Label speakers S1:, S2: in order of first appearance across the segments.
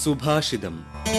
S1: സുഭാഷിതം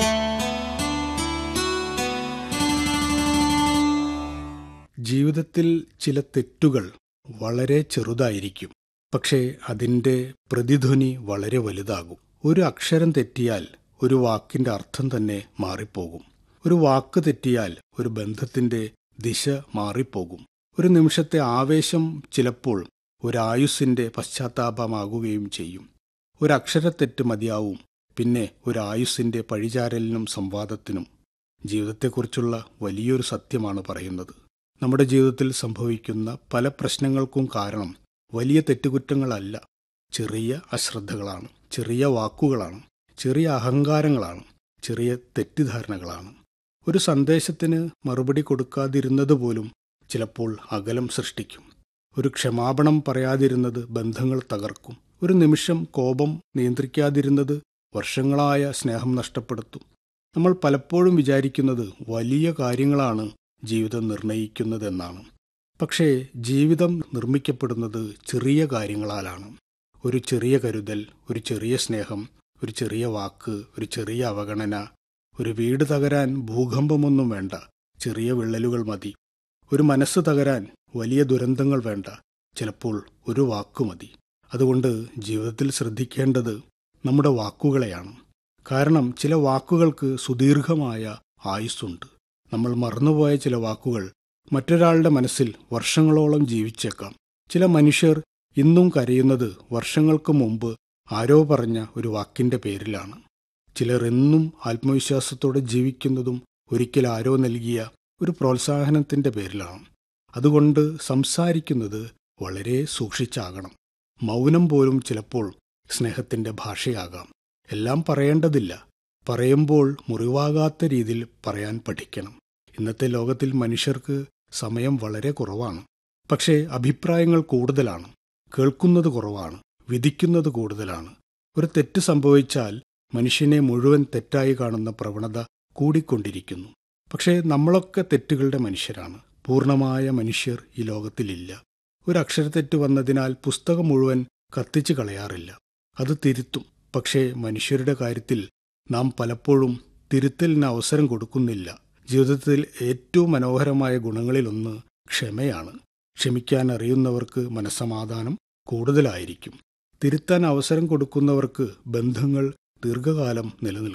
S2: ജീവിതത്തിൽ ചില തെറ്റുകൾ വളരെ ചെറുതായിരിക്കും പക്ഷേ അതിൻ്റെ പ്രതിധ്വനി വളരെ വലുതാകും ഒരു അക്ഷരം തെറ്റിയാൽ ഒരു വാക്കിന്റെ അർത്ഥം തന്നെ മാറിപ്പോകും ഒരു വാക്ക് തെറ്റിയാൽ ഒരു ബന്ധത്തിന്റെ ദിശ മാറിപ്പോകും ഒരു നിമിഷത്തെ ആവേശം ചിലപ്പോൾ ഒരായുസ്സിന്റെ പശ്ചാത്താപമാകുകയും ചെയ്യും ഒരു അക്ഷരത്തെറ്റ് മതിയാവും പിന്നെ ഒരു ആയുസ്സിന്റെ പഴിചാരലിനും സംവാദത്തിനും ജീവിതത്തെക്കുറിച്ചുള്ള വലിയൊരു സത്യമാണ് പറയുന്നത് നമ്മുടെ ജീവിതത്തിൽ സംഭവിക്കുന്ന പല പ്രശ്നങ്ങൾക്കും കാരണം വലിയ തെറ്റുകുറ്റങ്ങളല്ല ചെറിയ അശ്രദ്ധകളാണ് ചെറിയ വാക്കുകളാണ് ചെറിയ അഹങ്കാരങ്ങളാണ് ചെറിയ തെറ്റിദ്ധാരണകളാണ് ഒരു സന്ദേശത്തിന് മറുപടി കൊടുക്കാതിരുന്നത് പോലും ചിലപ്പോൾ അകലം സൃഷ്ടിക്കും ഒരു ക്ഷമാപണം പറയാതിരുന്നത് ബന്ധങ്ങൾ തകർക്കും ഒരു നിമിഷം കോപം നിയന്ത്രിക്കാതിരുന്നത് വർഷങ്ങളായ സ്നേഹം നഷ്ടപ്പെടുത്തും നമ്മൾ പലപ്പോഴും വിചാരിക്കുന്നത് വലിയ കാര്യങ്ങളാണ് ജീവിതം നിർണയിക്കുന്നതെന്നാണ് പക്ഷേ ജീവിതം നിർമ്മിക്കപ്പെടുന്നത് ചെറിയ കാര്യങ്ങളാലാണ് ഒരു ചെറിയ കരുതൽ ഒരു ചെറിയ സ്നേഹം ഒരു ചെറിയ വാക്ക് ഒരു ചെറിയ അവഗണന ഒരു വീട് തകരാൻ ഭൂകമ്പമൊന്നും വേണ്ട ചെറിയ വിള്ളലുകൾ മതി ഒരു മനസ്സ് തകരാൻ വലിയ ദുരന്തങ്ങൾ വേണ്ട ചിലപ്പോൾ ഒരു വാക്കു മതി അതുകൊണ്ട് ജീവിതത്തിൽ ശ്രദ്ധിക്കേണ്ടത് നമ്മുടെ വാക്കുകളെയാണ് കാരണം ചില വാക്കുകൾക്ക് സുദീർഘമായ ആയുസ്സുണ്ട് നമ്മൾ മറന്നുപോയ ചില വാക്കുകൾ മറ്റൊരാളുടെ മനസ്സിൽ വർഷങ്ങളോളം ജീവിച്ചേക്കാം ചില മനുഷ്യർ ഇന്നും കരയുന്നത് വർഷങ്ങൾക്ക് മുമ്പ് ആരോ പറഞ്ഞ ഒരു വാക്കിന്റെ പേരിലാണ് ചിലർ എന്നും ആത്മവിശ്വാസത്തോടെ ജീവിക്കുന്നതും ഒരിക്കൽ ആരോ നൽകിയ ഒരു പ്രോത്സാഹനത്തിന്റെ പേരിലാണ് അതുകൊണ്ട് സംസാരിക്കുന്നത് വളരെ സൂക്ഷിച്ചാകണം മൗനം പോലും ചിലപ്പോൾ സ്നേഹത്തിന്റെ ഭാഷയാകാം എല്ലാം പറയേണ്ടതില്ല പറയുമ്പോൾ മുറിവാകാത്ത രീതിയിൽ പറയാൻ പഠിക്കണം ഇന്നത്തെ ലോകത്തിൽ മനുഷ്യർക്ക് സമയം വളരെ കുറവാണ് പക്ഷേ അഭിപ്രായങ്ങൾ കൂടുതലാണ് കേൾക്കുന്നത് കുറവാണ് വിധിക്കുന്നത് കൂടുതലാണ് ഒരു തെറ്റ് സംഭവിച്ചാൽ മനുഷ്യനെ മുഴുവൻ തെറ്റായി കാണുന്ന പ്രവണത കൂടിക്കൊണ്ടിരിക്കുന്നു പക്ഷേ നമ്മളൊക്കെ തെറ്റുകളുടെ മനുഷ്യരാണ് പൂർണ്ണമായ മനുഷ്യർ ഈ ലോകത്തിലില്ല ഒരു അക്ഷരത്തെറ്റ് വന്നതിനാൽ പുസ്തകം മുഴുവൻ കത്തിച്ചു കളയാറില്ല അത് തിരുത്തും പക്ഷേ മനുഷ്യരുടെ കാര്യത്തിൽ നാം പലപ്പോഴും തിരുത്തലിന് അവസരം കൊടുക്കുന്നില്ല ജീവിതത്തിൽ ഏറ്റവും മനോഹരമായ ഗുണങ്ങളിലൊന്ന് ക്ഷമയാണ് ക്ഷമിക്കാൻ അറിയുന്നവർക്ക് മനസ്സമാധാനം കൂടുതലായിരിക്കും തിരുത്താൻ അവസരം കൊടുക്കുന്നവർക്ക് ബന്ധങ്ങൾ ദീർഘകാലം നിലനിൽക്കും